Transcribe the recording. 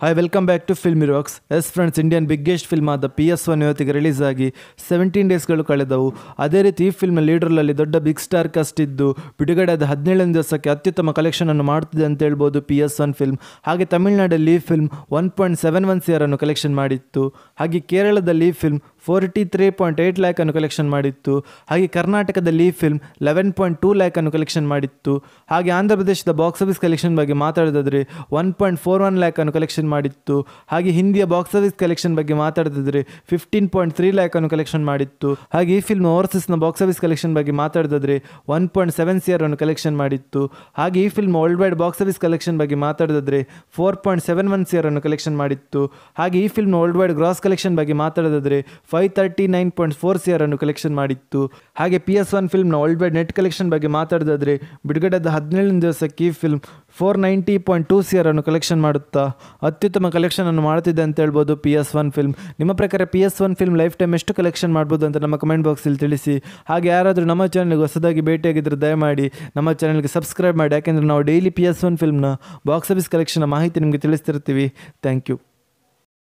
hi welcome back to film rocks S friends Indian biggest film ಆದ P S one ಇವತ್ತಿಗೆ release ಆಗಿ seventeen ಡೇಸ್ಗಳು ಕಳೆದವು ಅದೇ ರೀತಿ ಈ ಫಿಲ್ಮ್ ಲೀಡರ್ನಲ್ಲಿ ದೊಡ್ಡ ಬಿಗ್ ಸ್ಟಾರ್ ಕಸ್ಟ್ ಇದ್ದು ಬಿಡುಗಡೆ ಆದ ಹದಿನೇಳನೇ ದಿವಸಕ್ಕೆ ಅತ್ಯುತ್ತಮ ಕಲೆಕ್ಷನ್ ಅನ್ನು ಮಾಡ್ತಿದೆ ಅಂತ ಹೇಳ್ಬೋದು ಪಿ ಎಸ್ ಒನ್ ಫಿಲ್ಮ್ ಹಾಗೆ ತಮಿಳುನಾಡಲ್ಲಿ ಈ film one point seven one ಸಿಯರ್ ಅನ್ನು ಕಲೆಕ್ಷನ್ ಮಾಡಿತ್ತು ಹಾಗೆ ಕೇರಳದಲ್ಲಿ ಈ film forty three point eight lakh ಅನ್ನು ಕಲೆಕ್ಷನ್ ಮಾಡಿತ್ತು ಹಾಗೆ ಕರ್ನಾಟಕದಲ್ಲಿ ಈ film eleven point two lakh ಅನ್ನು ಕಲೆಕ್ಷನ್ ಮಾಡಿತ್ತು ಹಾಗೆ ಆಂಧ್ರ ಪ್ರದೇಶದ ಬಾಕ್ಸ್ ಆಫೀಸ್ ಕಲೆಕ್ಷನ್ ಬಗ್ಗೆ ಮಾತಾಡೋದಾದ್ರೆ one point four one lakh ಅನ್ನು ಕಲೆಕ್ಷನ್ ಮಾಡಿತ್ತು ಹಾಗೆ ಹಿಂದಿಯ ಬಾಕ್ಸ್ ಆಫೀಸ್ ಕಲೆಕ್ಷನ್ ಬಗ್ಗೆ ಮಾತಾಡೋದಾದ್ರೆ ಫಿಫ್ಟೀನ್ ಪಾಯಿಂಟ್ ತ್ರೀ ಲ್ಯಾಕ್ ಅನ್ನು ಕಲೆಕ್ಷನ್ ಮಾಡಿತ್ತು ಹಾಗೆ ಈ ಫಿಲ್ಮ್ ಓವರ್ಸೀಸ್ನ ಬಾಕ್ಸ್ ಆಫೀಸ್ ಕಲೆಕ್ಷನ್ ಬಗ್ಗೆ ಮಾತಾಡೋದಾದ್ರೆ ಒನ್ ಪಾಯಿಂಟ್ ಸೆವೆನ್ ಸಿಯರ್ ಅನ್ನು ಕಲೆಕ್ಷನ್ ಮಾಡಿತ್ತು ಹಾಗೆ ಈ film worldwide box office collection ಬಗ್ಗೆ ಮಾತಾಡೋದಾದ್ರೆ ಫೋರ್ ಪಾಯಿಂಟ್ ಸೆವೆನ್ ಒನ್ ಸಿಯರ್ ಅನ್ನು ಕಲೆಕ್ಷನ್ ಮಾಡಿತ್ತು ಹಾಗೆ ಈ film worldwide gross collection ಬಗ್ಗೆ ಮಾತಾಡೋದಾದ್ರೆ five thirty nine point four ಸಿಯರ್ ಅನ್ನು ಕಲೆಕ್ಷನ್ ಮಾಡಿತ್ತು ಹಾಗೆ ಪಿ ಎಸ್ ಒನ್ ಫಿಲ್ಮ್ನ ವರ್ಲ್ಡ್ ವೈಡ್ ನೆಟ್ ಕಲೆಕ್ಷನ್ ಬಗ್ಗೆ ಮಾತಾಡೋದಾದ್ರೆ ಬಿಡುಗಡೆದ ಹದಿನೇಳನೇ ದಿವಸಕ್ಕೆ ಈ film four ninety point two ಸಿಯರ್ ಅನ್ನು ಕಲೆಕ್ಷನ್ ಮಾಡುತ್ತಾ ಅತ್ಯುತ್ತಮ ಕಲೆಕ್ಷನ್ ಅನ್ನು ಮಾಡ್ತಿದೆ ಅಂತ ಹೇಳ್ಬೋದು ಪಿ ಎಸ್ ಒನ್ ಫಿಲ್ಮ್ ನಿಮ್ಮ ಪ್ರಕಾರ P S one film lifetime ಎಷ್ಟು ಕಲೆಕ್ಷನ್ ಮಾಡ್ಬೋದು ಅಂತ ನಮ್ಮ ಕಮೆಂಟ್ ಬಾಕ್ಸಲ್ಲಿ ತಿಳಿಸಿ ಹಾಗೆ ಯಾರಾದರೂ ನಮ್ಮ ಚಾನಲ್ಗೆ ಹೊಸದಾಗಿ ಭೇಟಿಯಾಗಿದ್ದರೆ ದಯಮಾಡಿ ನಮ್ಮ ಚಾನಲ್ಗೆ ಸಬ್ಸ್ಕ್ರೈಬ್ ಮಾಡಿ ಯಾಕೆಂದರೆ ನಾವು ಡೈಲಿ ಪಿ ಎಸ್ ಒನ್ ಫಿಲ್ಮ್ನ ಬಾಕ್ಸ್ ಆಫೀಸ್ ಕಲೆಕ್ಷನ್ ಮಾಹಿತಿ ನಿಮಗೆ ತಿಳಿಸ್ತಿರ್ತೀವಿ ಥ್ಯಾಂಕ್ ಯು